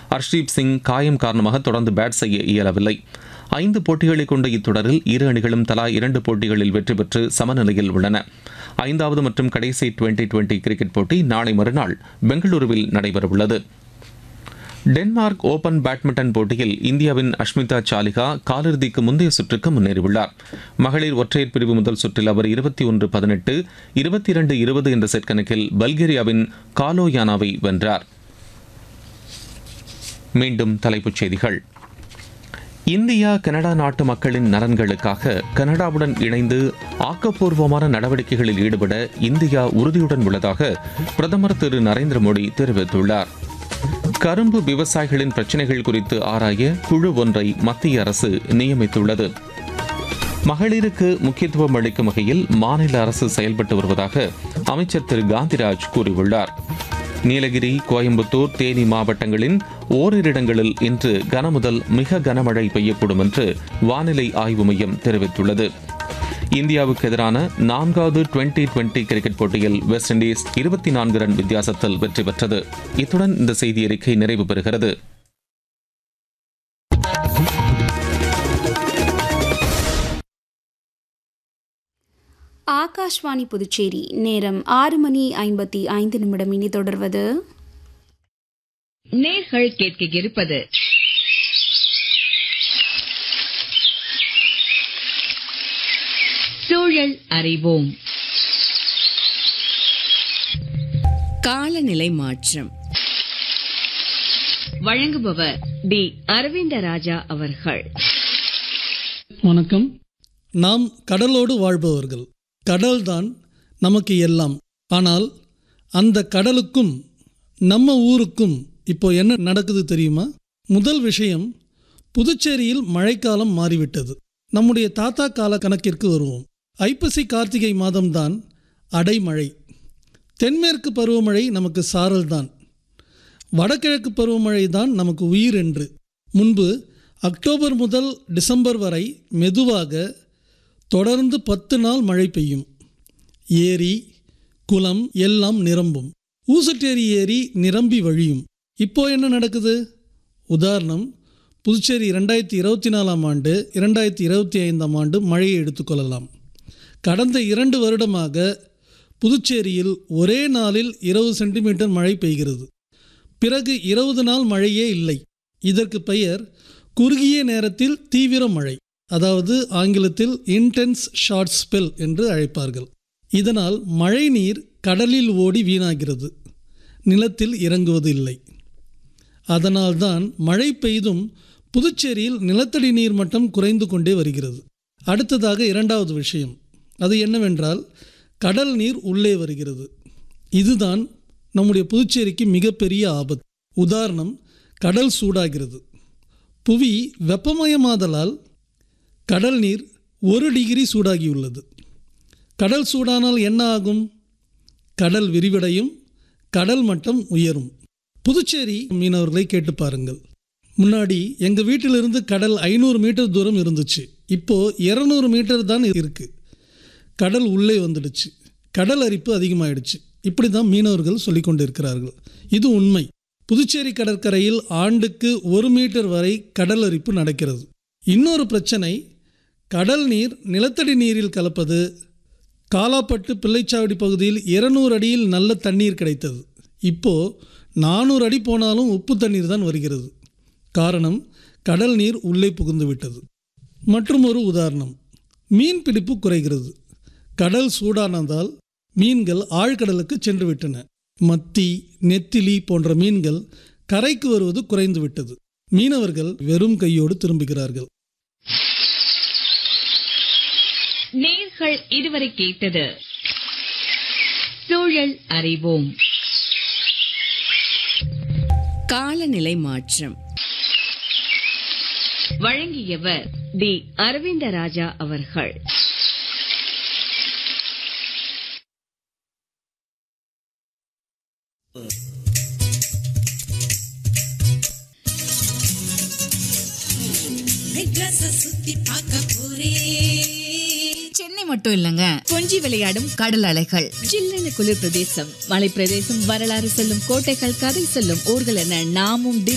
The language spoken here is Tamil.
ஹர்ஷ்தீப் சிங் காயம் காரணமாக தொடர்ந்து பேட் செய்ய இயலவில்லை ஐந்து போட்டிகளை கொண்ட இத்தொடரில் இரு அணிகளும் தலா இரண்டு போட்டிகளில் வெற்றி பெற்று சமநிலையில் உள்ளன ஐந்தாவது மற்றும் கடைசி டுவெண்டி டுவெண்டி கிரிக்கெட் போட்டி நாளை மறுநாள் பெங்களூருவில் நடைபெறவுள்ளது டென்மார்க் ஓபன் பேட்மிண்டன் போட்டியில் இந்தியாவின் அஷ்மிதா சாலிகா காலிறுதிக்கு முந்தைய சுற்றுக்கு முன்னேறியுள்ளார் மகளிர் ஒற்றையர் பிரிவு முதல் சுற்றில் அவர் இருபத்தி ஒன்று பதினெட்டு இருபத்தி இரண்டு இருபது என்ற செட் கணக்கில் பல்கேரியாவின் காலோயானாவை வென்றார் மீண்டும் தலைப்புச் செய்திகள் இந்தியா கனடா நாட்டு மக்களின் நலன்களுக்காக கனடாவுடன் இணைந்து ஆக்கப்பூர்வமான நடவடிக்கைகளில் ஈடுபட இந்தியா உறுதியுடன் உள்ளதாக பிரதமர் திரு நரேந்திர மோடி தெரிவித்துள்ளார் கரும்பு விவசாயிகளின் பிரச்சினைகள் குறித்து ஆராய குழு ஒன்றை மத்திய அரசு நியமித்துள்ளது மகளிருக்கு முக்கியத்துவம் அளிக்கும் வகையில் மாநில அரசு செயல்பட்டு வருவதாக அமைச்சர் திரு காந்திராஜ் கூறியுள்ளார் நீலகிரி கோயம்புத்தூர் தேனி மாவட்டங்களின் ஓரிரு இடங்களில் இன்று கனமுதல் மிக கனமழை பெய்யக்கூடும் என்று வானிலை ஆய்வு மையம் தெரிவித்துள்ளது இந்தியாவுக்கு எதிரான நான்காவது டுவெண்டி டுவெண்டி கிரிக்கெட் போட்டியில் வெஸ்ட் இண்டீஸ் இருபத்தி நான்கு ரன் வித்தியாசத்தில் வெற்றி பெற்றது இத்துடன் இந்த செய்தி அறிக்கை நிறைவு பெறுகிறது ஆகாஷ்வாணி புதுச்சேரி நேரம் ஆறு மணி ஐம்பத்தி ஐந்து நிமிடம் இனி தொடர்வது நேர்கள் கேட்க இருப்பது சூழல் அறிவோம் காலநிலை மாற்றம் வழங்குபவர் டி அரவிந்த ராஜா அவர்கள் வணக்கம் நாம் கடலோடு வாழ்பவர்கள் கடல்தான் நமக்கு எல்லாம் ஆனால் அந்த கடலுக்கும் நம்ம ஊருக்கும் இப்போ என்ன நடக்குது தெரியுமா முதல் விஷயம் புதுச்சேரியில் மழைக்காலம் மாறிவிட்டது நம்முடைய தாத்தா கால கணக்கிற்கு வருவோம் ஐப்பசி கார்த்திகை மாதம்தான் அடைமழை தென்மேற்கு பருவமழை நமக்கு சாரல்தான் வடகிழக்கு பருவமழை தான் நமக்கு உயிர் என்று முன்பு அக்டோபர் முதல் டிசம்பர் வரை மெதுவாக தொடர்ந்து பத்து நாள் மழை பெய்யும் ஏரி குளம் எல்லாம் நிரம்பும் ஊசுட்டேரி ஏரி நிரம்பி வழியும் இப்போ என்ன நடக்குது உதாரணம் புதுச்சேரி இரண்டாயிரத்தி இருபத்தி நாலாம் ஆண்டு இரண்டாயிரத்தி இருபத்தி ஐந்தாம் ஆண்டு மழையை எடுத்துக்கொள்ளலாம் கடந்த இரண்டு வருடமாக புதுச்சேரியில் ஒரே நாளில் இருபது சென்டிமீட்டர் மழை பெய்கிறது பிறகு இருபது நாள் மழையே இல்லை இதற்கு பெயர் குறுகிய நேரத்தில் தீவிர மழை அதாவது ஆங்கிலத்தில் இன்டென்ஸ் ஷார்ட் ஸ்பெல் என்று அழைப்பார்கள் இதனால் மழை நீர் கடலில் ஓடி வீணாகிறது நிலத்தில் இறங்குவது இல்லை அதனால்தான் மழை பெய்தும் புதுச்சேரியில் நிலத்தடி நீர் மட்டம் குறைந்து கொண்டே வருகிறது அடுத்ததாக இரண்டாவது விஷயம் அது என்னவென்றால் கடல் நீர் உள்ளே வருகிறது இதுதான் நம்முடைய புதுச்சேரிக்கு மிகப்பெரிய ஆபத்து உதாரணம் கடல் சூடாகிறது புவி வெப்பமயமாதலால் கடல் நீர் ஒரு டிகிரி சூடாகியுள்ளது கடல் சூடானால் என்ன ஆகும் கடல் விரிவடையும் கடல் மட்டம் உயரும் புதுச்சேரி மீனவர்களை கேட்டு பாருங்கள் முன்னாடி எங்கள் வீட்டிலிருந்து கடல் ஐநூறு மீட்டர் தூரம் இருந்துச்சு இப்போது இரநூறு மீட்டர் தான் இருக்கு கடல் உள்ளே வந்துடுச்சு கடல் அரிப்பு அதிகமாயிடுச்சு இப்படி தான் மீனவர்கள் சொல்லி கொண்டு இருக்கிறார்கள் இது உண்மை புதுச்சேரி கடற்கரையில் ஆண்டுக்கு ஒரு மீட்டர் வரை கடல் அரிப்பு நடக்கிறது இன்னொரு பிரச்சனை கடல் நீர் நிலத்தடி நீரில் கலப்பது காலாப்பட்டு பிள்ளைச்சாவடி பகுதியில் இருநூறு அடியில் நல்ல தண்ணீர் கிடைத்தது இப்போ நானூறு அடி போனாலும் உப்பு தண்ணீர் தான் வருகிறது காரணம் கடல் நீர் உள்ளே புகுந்து விட்டது மற்றும் ஒரு உதாரணம் மீன் பிடிப்பு குறைகிறது கடல் சூடானதால் மீன்கள் ஆழ்கடலுக்கு சென்று விட்டன மத்தி நெத்திலி போன்ற மீன்கள் கரைக்கு வருவது குறைந்து விட்டது மீனவர்கள் வெறும் கையோடு திரும்புகிறார்கள் நேர்கள் இதுவரை கேட்டது சூழல் அறிவோம் காலநிலை மாற்றம் வழங்கியவர் டி அரவிந்த ராஜா அவர்கள் சென்னை மட்டும் இல்லங்க கொஞ்சி விளையாடும் கடல் அலைகள் ஜில்லென குளிர் பிரதேசம் மலை பிரதேசம் வரலாறு சொல்லும் கோட்டைகள் கதை சொல்லும் ஊர்கள் என நாமும்